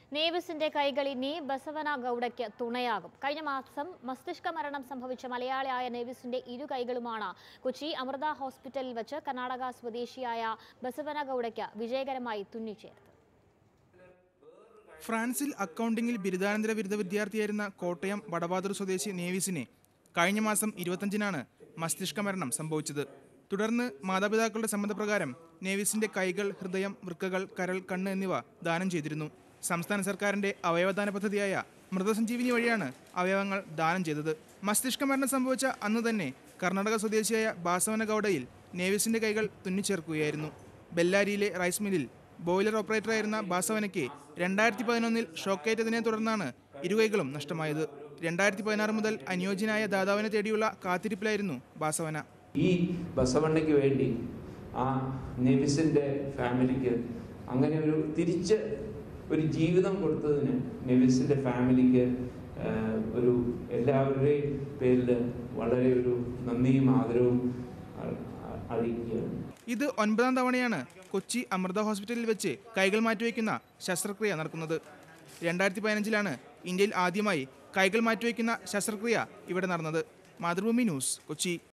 നേവിസിന്റെ കൈകൾ ഇനി ബസവന ഗൌഡയ്ക്ക് തുണയാകും കഴിഞ്ഞ മാസം മസ്തിഷ്ക മരണം സംഭവിച്ച മലയാളിയായ നേവിസിന്റെ ഇരു കൈകളുമാണ് കൊച്ചി അമൃത ഹോസ്പിറ്റലിൽ വെച്ച് കർണാടക സ്വദേശിയായ ബസവന ഗൌഡയ്ക്ക് വിജയകരമായി തുന്നിച്ചേർത്തത് ഫ്രാൻസിൽ അക്കൗണ്ടിംഗിൽ ബിരുദാനന്തര ബിരുദ വിദ്യാർത്ഥിയായിരുന്ന കോട്ടയം വടവാതൂർ സ്വദേശി നേവിസിനെ കഴിഞ്ഞ മാസം ഇരുപത്തഞ്ചിനാണ് മസ്തിഷ്ക മരണം സംഭവിച്ചത് തുടർന്ന് മാതാപിതാക്കളുടെ സമ്മതപ്രകാരം നേവിസിന്റെ കൈകൾ ഹൃദയം വൃക്കകൾ കരൾ കണ്ണ് എന്നിവ ദാനം ചെയ്തിരുന്നു സംസ്ഥാന സർക്കാരിന്റെ അവയവദാന പദ്ധതിയായ മൃതസഞ്ജീവിനി വഴിയാണ് അവയവങ്ങൾ ദാനം ചെയ്തത് മസ്തിഷ്ക മരണം സംഭവിച്ച അന്ന് തന്നെ കർണാടക സ്വദേശിയായ ബാസവന ഗൌഡയിൽ നേവിസിന്റെ കൈകൾ തുന്നിച്ചേർക്കുകയായിരുന്നു ബെല്ലാരിയിലെ റൈസ് മില്ലിൽ ബോയിലർ ഓപ്പറേറ്ററായിരുന്ന ബാസവനയ്ക്ക് രണ്ടായിരത്തി പതിനൊന്നിൽ ഷോക്കേറ്റതിനെ തുടർന്നാണ് ഇരുകൈകളും നഷ്ടമായത് രണ്ടായിരത്തി പതിനാറ് മുതൽ അനുയോജ്യനായ ദാതാവിനെ തേടിയുള്ള കാത്തിരിപ്പിലായിരുന്നു ബാസവന ഈ ബസവണ്ണയ്ക്ക് വേണ്ടി ആ നെവിസിൻ്റെ ഫാമിലിക്ക് അങ്ങനെ ഒരു തിരിച്ച് ഒരു ജീവിതം കൊടുത്തതിന് നെവിസിൻ്റെ ഫാമിലിക്ക് ആഹ്, ഒരു എല്ലാവരുടെയും പേരിൽ വളരെ ഒരു നന്ദിയും ആദരവും അ- അ- അറിയിക്കുകയാണ് ഇത് ഒൻപതാം തവണയാണ് കൊച്ചി അമൃത ഹോസ്പിറ്റലിൽ വെച്ച് കൈകൾ മാറ്റിവെക്കുന്ന ശസ്ത്രക്രിയ നടക്കുന്നത് രണ്ടായിരത്തി പതിനഞ്ചിലാണ് ഇന്ത്യയിൽ ആദ്യമായി കൈകൾ മാറ്റിവെക്കുന്ന ശസ്ത്രക്രിയ ഇവിടെ നടന്നത് മാതൃഭൂമി ന്യൂസ് കൊച്ചി